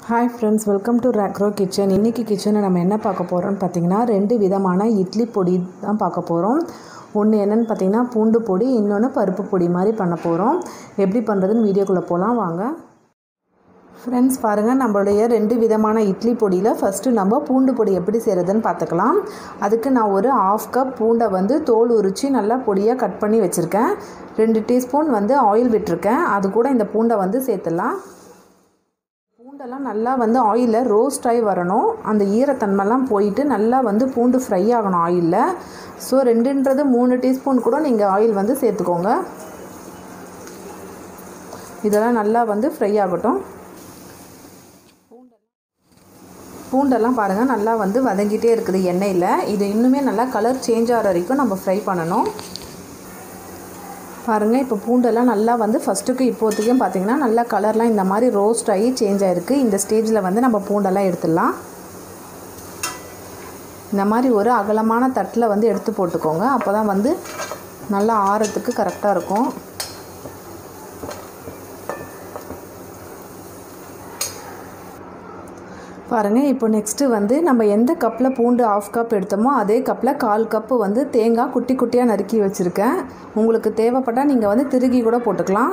hi friends welcome to ரேக்ரோ kitchen இன்றைக்கி கிச்சனில் நம்ம என்ன பார்க்க போகிறோம்னு பார்த்தீங்கன்னா ரெண்டு விதமான இட்லி பொடி தான் பார்க்க போகிறோம் ஒன்று என்னென்னு பார்த்தீங்கன்னா பூண்டு பொடி இன்னொன்று பருப்பு பொடி மாதிரி பண்ண போகிறோம் எப்படி பண்ணுறதுன்னு வீடியோக்குள்ளே போகலாம் வாங்க ஃப்ரெண்ட்ஸ் பாருங்கள் நம்மளுடைய ரெண்டு விதமான இட்லி பொடியில் ஃபஸ்ட்டு நம்ம பூண்டு பொடி எப்படி செய்கிறதுன்னு பார்த்துக்கலாம் அதுக்கு நான் ஒரு ஆஃப் கப் பூண்டை வந்து தோல் உரித்து நல்லா பொடியாக கட் பண்ணி வச்சுருக்கேன் ரெண்டு டீஸ்பூன் வந்து ஆயில் விட்டுருக்கேன் அது கூட இந்த பூண்டை வந்து சேர்த்துடலாம் பூண்டெல்லாம் நல்லா வந்து ஆயிலில் ரோஸ்ட் ஆகி வரணும் அந்த ஈரத்தன்மைலாம் போயிட்டு நல்லா வந்து பூண்டு ஃப்ரை ஆகணும் ஆயிலில் ஸோ ரெண்டுன்றது மூணு டீஸ்பூன் கூட நீங்கள் ஆயில் வந்து சேர்த்துக்கோங்க இதெல்லாம் நல்லா வந்து ஃப்ரை ஆகட்டும் பூண்டெல்லாம் பாருங்கள் நல்லா வந்து வதங்கிட்டே இருக்குது எண்ணெயில் இது இன்னுமே நல்லா கலர் சேஞ்ச் ஆகிற வரைக்கும் நம்ம ஃப்ரை பண்ணணும் பாருங்கள் இப்போ பூண்டெல்லாம் நல்லா வந்து ஃபஸ்ட்டுக்கு இப்போதைக்கும் பார்த்திங்கன்னா நல்லா கலர்லாம் இந்த மாதிரி ரோஸ்ட் ஆகி சேஞ்ச் ஆகிருக்கு இந்த ஸ்டேஜில் வந்து நம்ம பூண்டெல்லாம் எடுத்துடலாம் இந்த மாதிரி ஒரு அகலமான தட்டில் வந்து எடுத்து போட்டுக்கோங்க அப்போ தான் வந்து நல்லா ஆறத்துக்கு கரெக்டாக இருக்கும் பாருங்கள் இப்போ நெக்ஸ்ட்டு வந்து நம்ம எந்த கப்பில் பூண்டு ஆஃப் கப் எடுத்தோமோ அதே கப்பில் கால் கப்பு வந்து தேங்காய் குட்டி குட்டியாக நறுக்கி வச்சுருக்கேன் உங்களுக்கு தேவைப்பட்டால் நீங்கள் வந்து திருகி கூட போட்டுக்கலாம்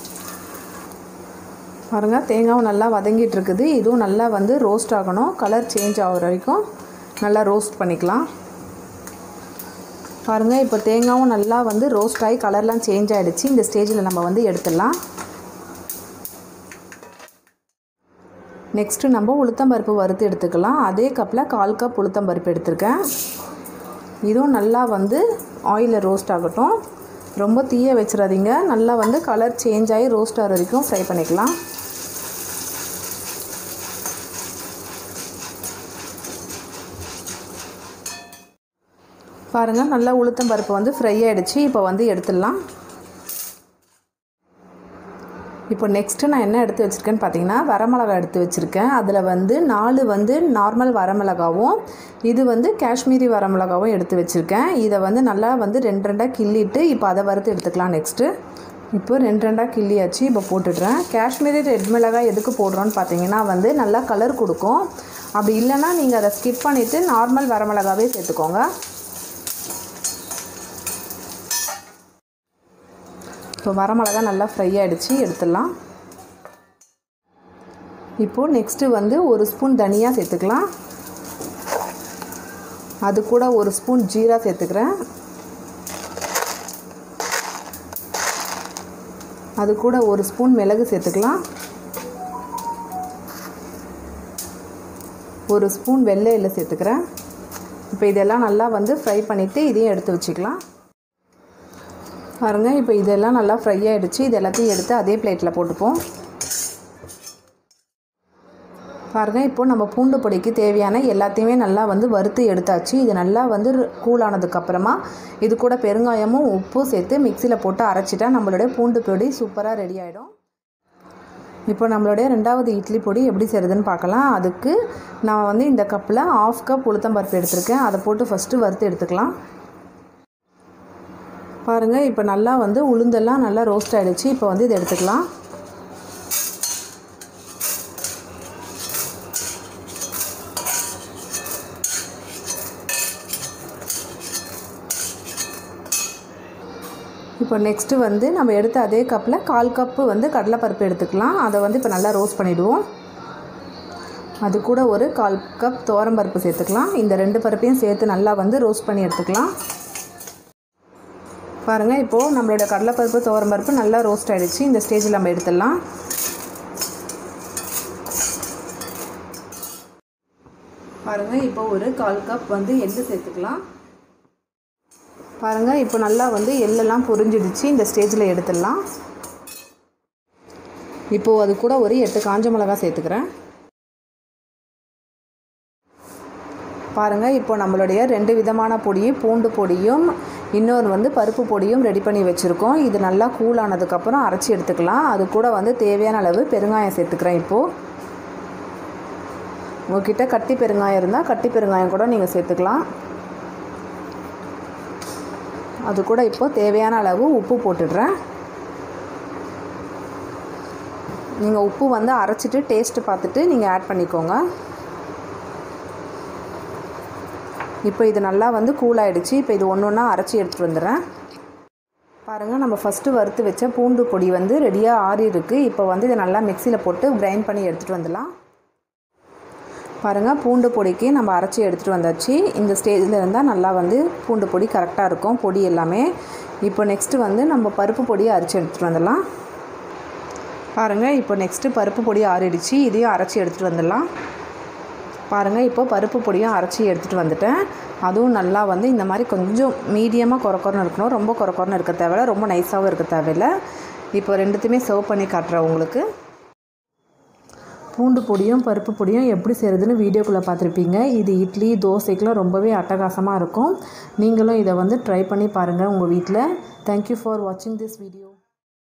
பாருங்கள் தேங்காயும் நல்லா வதங்கிட்டு இருக்குது இதுவும் நல்லா வந்து ரோஸ்ட் ஆகணும் கலர் சேஞ்ச் ஆகிற வரைக்கும் நல்லா ரோஸ்ட் பண்ணிக்கலாம் பாருங்கள் இப்போ தேங்காயும் நல்லா வந்து ரோஸ்ட் ஆகி கலர்லாம் சேஞ்ச் ஆகிடுச்சு இந்த ஸ்டேஜில் நம்ம வந்து எடுத்துடலாம் நெக்ஸ்ட்டு நம்ம உளுத்தம்பருப்பு வறுத்து எடுத்துக்கலாம் அதே கப்பில் கால் கப் உளுத்தம்பருப்பு எடுத்திருக்கேன் இதுவும் நல்லா வந்து ஆயிலில் ரோஸ்ட் ஆகட்டும் ரொம்ப தீய வச்சிடாதீங்க நல்லா வந்து கலர் சேஞ்ச் ஆகி ரோஸ்ட் ஆகிற வரைக்கும் ஃப்ரை பண்ணிக்கலாம் பாருங்கள் நல்லா உளுத்தம்பருப்பு வந்து ஃப்ரை ஆகிடுச்சு இப்போ வந்து எடுத்துடலாம் இப்போ நெக்ஸ்ட்டு நான் என்ன எடுத்து வச்சுருக்கேன்னு பார்த்தீங்கன்னா வரமிளகா எடுத்து வச்சுருக்கேன் அதில் வந்து நாலு வந்து நார்மல் வரமிளகாவும் இது வந்து காஷ்மீரி வரமிளகாவும் எடுத்து வச்சுருக்கேன் இதை வந்து நல்லா வந்து ரெண்டு ரெண்டாக கிள்ளிட்டு இப்போ அதை வறுத்து எடுத்துக்கலாம் நெக்ஸ்ட்டு இப்போ ரெண்டு ரெண்டாக கிள்ளியாச்சு இப்போ போட்டுடுறேன் காஷ்மீரி ரெட் மிளகாய் எதுக்கு போடுறோன்னு பார்த்தீங்கன்னா வந்து நல்லா கலர் கொடுக்கும் அப்படி இல்லைன்னா நீங்கள் அதை ஸ்கிப் பண்ணிவிட்டு நார்மல் வரமிளகாவே சேர்த்துக்கோங்க இப்போ வரமிளகா நல்லா ஃப்ரை ஆகிடுச்சு எடுத்துடலாம் இப்போது நெக்ஸ்ட்டு வந்து ஒரு ஸ்பூன் தனியாக சேர்த்துக்கலாம் அது கூட ஒரு ஸ்பூன் ஜீரா சேர்த்துக்கிறேன் அது கூட ஒரு ஸ்பூன் மிளகு சேர்த்துக்கலாம் ஒரு ஸ்பூன் வெள்ளை எள்ளு சேர்த்துக்கிறேன் இப்போ இதெல்லாம் நல்லா வந்து ஃப்ரை பண்ணிவிட்டு இதையும் எடுத்து வச்சுக்கலாம் பாருங்கள் இப்போ இதெல்லாம் நல்லா ஃப்ரை ஆகிடுச்சு இது எல்லாத்தையும் எடுத்து அதே பிளேட்டில் போட்டுப்போம் பாருங்கள் இப்போது நம்ம பூண்டு பொடிக்கு தேவையான எல்லாத்தையுமே நல்லா வந்து வறுத்து எடுத்தாச்சு இது நல்லா வந்து கூலானதுக்கப்புறமா இது கூட பெருங்காயமும் உப்பும் சேர்த்து மிக்சியில் போட்டு அரைச்சிட்டா நம்மளுடைய பூண்டு பொடி சூப்பராக ரெடி ஆகிடும் இப்போ நம்மளுடைய ரெண்டாவது இட்லி பொடி எப்படி செய்கிறதுன்னு பார்க்கலாம் அதுக்கு நான் வந்து இந்த கப்பில் ஆஃப் கப் உளுத்தம்பருப்பு எடுத்திருக்கேன் அதை போட்டு ஃபஸ்ட்டு வறுத்து எடுத்துக்கலாம் பாருங்கள் இப்போ நல்லா வந்து உளுந்தெல்லாம் நல்லா ரோஸ்ட் ஆகிடுச்சு இப்போ வந்து இதை எடுத்துக்கலாம் இப்போ நெக்ஸ்ட்டு வந்து நம்ம எடுத்த அதே கப்பில் கால் கப்பு வந்து கடலைப்பருப்பு எடுத்துக்கலாம் அதை வந்து இப்போ நல்லா ரோஸ்ட் பண்ணிவிடுவோம் அது கூட ஒரு கால் கப் பருப்பு சேர்த்துக்கலாம் இந்த ரெண்டு பருப்பையும் சேர்த்து நல்லா வந்து ரோஸ்ட் பண்ணி எடுத்துக்கலாம் பாருங்கள் இப்போது நம்மளோட கடலைப்பருப்பு துவரம்பருப்பு நல்லா ரோஸ்ட் ஆகிடுச்சு இந்த ஸ்டேஜில் நம்ம எடுத்துடலாம் பாருங்கள் இப்போ ஒரு கால் கப் வந்து எள்ளு சேர்த்துக்கலாம் பாருங்கள் இப்போ நல்லா வந்து எள்ளெல்லாம் பொரிஞ்சிடுச்சு இந்த ஸ்டேஜில் எடுத்துடலாம் இப்போது அது கூட ஒரு எட்டு காஞ்ச மிளகா சேர்த்துக்கிறேன் பாருங்கள் இப்போ நம்மளுடைய ரெண்டு விதமான பொடியும் பூண்டு பொடியும் இன்னொரு வந்து பருப்பு பொடியும் ரெடி பண்ணி வச்சுருக்கோம் இது நல்லா கூலானதுக்கப்புறம் அரைச்சி எடுத்துக்கலாம் அது கூட வந்து தேவையான அளவு பெருங்காயம் சேர்த்துக்கிறேன் இப்போது உங்ககிட்ட கட்டி பெருங்காயம் இருந்தால் கட்டி பெருங்காயம் கூட நீங்கள் சேர்த்துக்கலாம் அது கூட இப்போது தேவையான அளவு உப்பு போட்டுடுறேன் நீங்கள் உப்பு வந்து அரைச்சிட்டு டேஸ்ட்டு பார்த்துட்டு நீங்கள் ஆட் பண்ணிக்கோங்க இப்போ இது நல்லா வந்து கூல் ஆகிடுச்சு இப்போ இது ஒன்று ஒன்றா அரைச்சி எடுத்துகிட்டு வந்துடுறேன் பாருங்கள் நம்ம ஃபஸ்ட்டு வறுத்து வச்ச பூண்டு பொடி வந்து ரெடியாக ஆறி இருக்குது இப்போ வந்து இதை நல்லா மிக்சியில் போட்டு கிரைண்ட் பண்ணி எடுத்துகிட்டு வந்துடலாம் பாருங்கள் பூண்டு பொடிக்கு நம்ம அரைச்சி எடுத்துகிட்டு வந்தாச்சு இந்த ஸ்டேஜில் இருந்தால் நல்லா வந்து பூண்டு பொடி கரெக்டாக இருக்கும் பொடி எல்லாமே இப்போ நெக்ஸ்ட்டு வந்து நம்ம பருப்பு பொடியை அரைச்சி எடுத்துகிட்டு வந்துடலாம் பாருங்கள் இப்போ நெக்ஸ்ட்டு பருப்பு பொடி ஆறிடுச்சு இதையும் அரைச்சி எடுத்துகிட்டு வந்துடலாம் பாருங்கள் இப்போ பருப்பு பொடியும் அரைச்சி எடுத்துகிட்டு வந்துட்டேன் அதுவும் நல்லா வந்து இந்த மாதிரி கொஞ்சம் மீடியமாக குறக்குறன்னு இருக்கணும் ரொம்ப குறக்குறன்னு இருக்க தேவையில்ல ரொம்ப நைஸாகவும் இருக்க தேவையில்ல இப்போ ரெண்டுத்தையுமே சர்வ் பண்ணி காட்டுறேன் உங்களுக்கு பூண்டு பொடியும் பருப்பு பொடியும் எப்படி செய்கிறதுன்னு வீடியோக்குள்ளே பார்த்துருப்பீங்க இது இட்லி தோசைக்கெலாம் ரொம்பவே அட்டகாசமாக இருக்கும் நீங்களும் இதை வந்து ட்ரை பண்ணி பாருங்கள் உங்கள் வீட்டில் தேங்க்யூ ஃபார் வாட்சிங் திஸ் வீடியோ